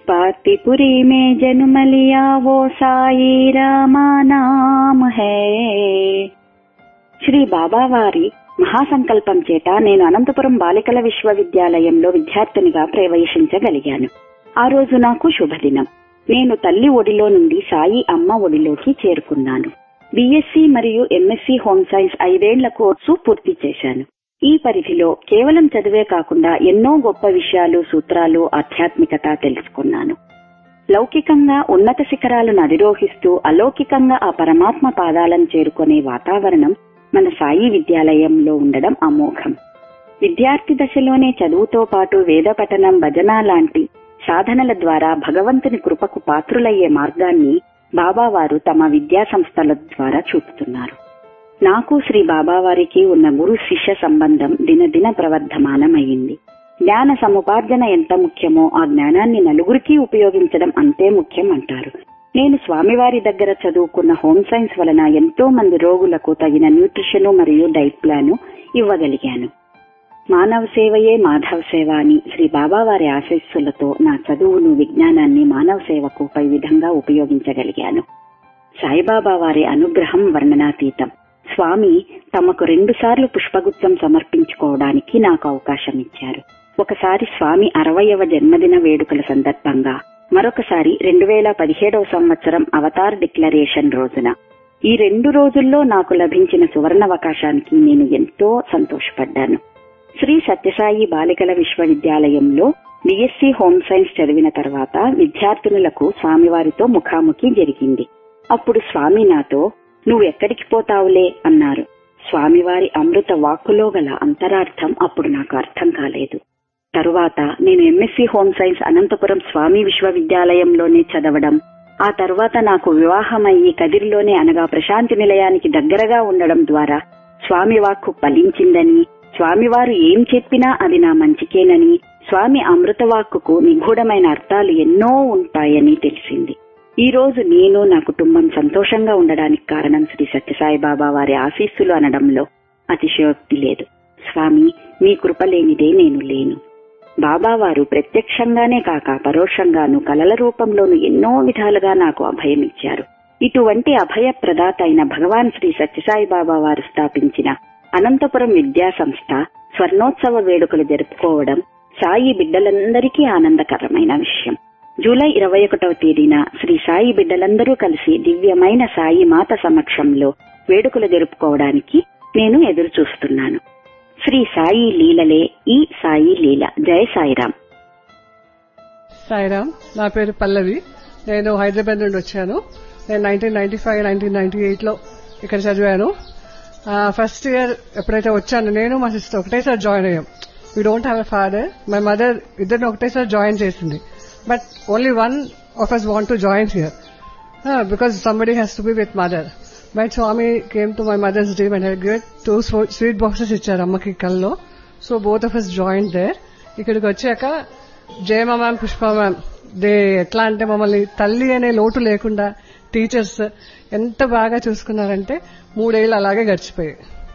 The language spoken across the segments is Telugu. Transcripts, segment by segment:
पार्तिपुरी में जन्म लिया वो साई रामा नाम है శ్రీ బాబావారి మహాసంకల్పం చేత నేను అనంతపురం బాలికల విశ్వవిద్యాలయంలో విద్యార్థినిగా ప్రవేశించగలిగాను ఆ రోజు నాకు శుభదినం నేను తల్లి ఒడిలో నుండి సాయి అమ్మ ఒడిలోకి చేరుకున్నాను బీఎస్సీ మరియు ఎంఎస్సీ హోమ్ సైన్స్ ఐదేళ్ల కోర్సు పూర్తి చేశాను ఈ పరిధిలో కేవలం చదివే కాకుండా ఎన్నో గొప్ప విషయాలు సూత్రాలు ఆధ్యాత్మికత తెలుసుకున్నాను లౌకికంగా ఉన్నత శిఖరాలను అధిరోహిస్తూ అలౌకికంగా ఆ పరమాత్మ పాదాలను చేరుకునే వాతావరణం మన సాయి విద్యాలయంలో ఉండడం అమోఘం విద్యార్థి దశలోనే చదువుతో పాటు వేద పఠనం భజన లాంటి సాధనల ద్వారా భగవంతుని కృపకు పాత్రులయ్యే మార్గాన్ని బాబావారు తమ విద్యా సంస్థల ద్వారా చూపుతున్నారు నాకు శ్రీ బాబావారికి ఉన్న గురు శిష్య సంబంధం దినదిన ప్రవర్ధమానమైంది జ్ఞాన సముపార్జన ఎంత ముఖ్యమో ఆ జ్ఞానాన్ని నలుగురికి ఉపయోగించడం అంతే ముఖ్యం అంటారు నేను స్వామివారి దగ్గర చదువుకున్న హోమ్ సైన్స్ వలన ఎంతో మంది రోగులకు తగిన న్యూట్రిషన్ మరియు డైట్ ప్లాన్ ఇవ్వగలిగాను మానవ సేవయే మాధవ సేవ అని శ్రీ బాబావారి ఆశీస్సులతో నా చదువును విజ్ఞానాన్ని మానవ సేవకు పై విధంగా ఉపయోగించగలిగాను సాయిబాబా వారి అనుగ్రహం వర్ణనాతీతం స్వామి తమకు రెండుసార్లు పుష్పగుచ్చం సమర్పించుకోవడానికి నాకు అవకాశం ఇచ్చారు ఒకసారి స్వామి అరవయవ జన్మదిన వేడుకల సందర్భంగా మరొకసారి రెండు వేల పదిహేడవ సంవత్సరం అవతార్ డిక్లరేషన్ రోజున ఈ రెండు రోజుల్లో నాకు లభించిన సువర్ణావకాశానికి నేను ఎంతో సంతోషపడ్డాను శ్రీ సత్యసాయి బాలికల విశ్వవిద్యాలయంలో బిఎస్సీ హోమ్ సైన్స్ చదివిన తర్వాత విద్యార్థినులకు స్వామివారితో ముఖాముఖి జరిగింది అప్పుడు స్వామి నాతో నువ్వు ఎక్కడికి పోతావులే అన్నారు స్వామివారి అమృత వాక్కులో గల అంతరార్థం అప్పుడు నాకు అర్థం కాలేదు తరువాత నేను M Sc home science Anantapur Swami విశ్వవిద్యాలయంలోనే చదవడం ఆ తర్వాత నాకు వివాహమయ్యి కదిరిలోనే అనగా ప్రశాంతి నిలయానికి దగ్గరగా ఉండడం ద్వారా స్వామి వాక్కు ఫలించిందని స్వామివారు ఏం చెప్పినా అది నా మంచికేనని స్వామి అమృతవాక్కుకు నిగూఢమైన అర్థాలు ఎన్నో ఉంటాయని తెలిసింది ఈ రోజు నేను నా కుటుంబం సంతోషంగా ఉండడానికి కారణం శ్రీ సత్యసాయి బాబా వారి ఆశీస్సులు అనడంలో అతిశయోక్తి లేదు స్వామి మీ కృప లేనిదే నేను లేను బాబా వారు ప్రత్యక్షంగానే కాక పరోక్షంగాను కలల రూపంలోను ఎన్నో విధాలుగా నాకు అభయం ఇచ్చారు ఇటువంటి అభయ ప్రదాత అయిన భగవాన్ శ్రీ సత్యసాయి బాబా వారు స్థాపించిన అనంతపురం విద్యా సంస్థ స్వర్ణోత్సవ వేడుకలు జరుపుకోవడం సాయి బిడ్డలందరికీ ఆనందకరమైన విషయం జూలై ఇరవై ఒకటవ తేదీన శ్రీ సాయి బిడ్డలందరూ కలిసి దివ్యమైన సాయి మాత సమక్షంలో వేడుకలు జరుపుకోవడానికి నేను ఎదురు చూస్తున్నాను శ్రీ సాయి లీలలే ఈ సాయి లీల జయ సాయిరాం సాయిరామ్ నా పేరు పల్లవి నేను హైదరాబాద్ నుండి వచ్చాను నేను nineteen ninety five nineteen ninety eight లో ఇక్కడ చదివాను ఫస్ట్ ఇయర్ ఎప్పుడైతే వచ్చాను నేను మా సిస్టర్ ఒకటేసారి జాయిన్ అయ్యాం we don't have a father my mother ఇద్దరిని ఒకటేసారి జాయిన్ చేసింది but only one of us want to join here because somebody has to be with mother my Swami came to my mother's dream and get two sweet boxes ఇచ్చారు అమ్మకి కల్లో so both of us join there ఇక్కడికి వచ్చాక Jayama ma'am Pushpa ma'am they ఎట్లా అంటే మమ్మల్ని తల్లి అనే లోటు లేకుండా టీచర్స్ ఎంత బాగా చూసుకున్నారంటే మూడేళ్ళు అలాగే గడిచిపోయాయి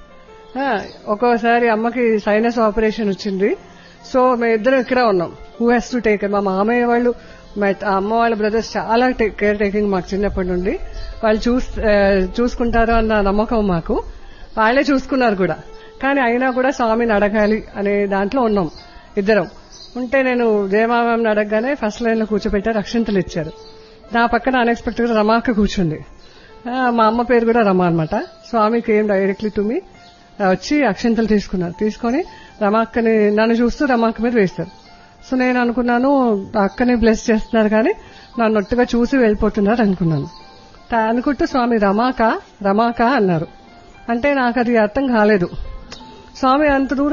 ఒక్కోసారి అమ్మకి సైనస్ ఆపరేషన్ వచ్చింది సో మేము ఇద్దరం ఇక్కడ ఉన్నాం హూ హ్యాస్ టు టేక్ మా మామయ్య వాళ్ళు అమ్మ వాళ్ళ బ్రదర్స్ చాలా కేర్ టేకింగ్ మాకు చిన్నప్పటి నుండి వాళ్ళు చూసుకుంటారు అన్న నమ్మకం మాకు వాళ్ళే చూసుకున్నారు కూడా కానీ అయినా కూడా స్వామిని అడగాలి అనే దాంట్లో ఉన్నాం ఇద్దరం ఉంటే నేను దేవామామని అడగగానే ఫస్ట్ లైన్ లో కూర్చోబెట్టారు అక్షంతలు ఇచ్చారు నా పక్కన అన్ఎక్స్పెక్టెడ్ గా రమాక కూర్చుంది మా అమ్మ పేరు కూడా రమా అనమాట స్వామికి ఏం డైరెక్ట్లీ టు మీ వచ్చి అక్షంతలు తీసుకున్నారు తీసుకొని రమాక్కని నన్ను చూస్తూ రమాక్క మీద వేస్తారు సో నేను అనుకున్నాను అక్కని బ్లెస్ చేస్తున్నారు కానీ నన్ను ఒట్టుగా చూసి వెళ్ళిపోతున్నారు అనుకున్నాను అనుకుంటూ స్వామి రమాక రమాక అన్నారు అంటే నాకు అది అర్థం కాలేదు స్వామి అంత దూరం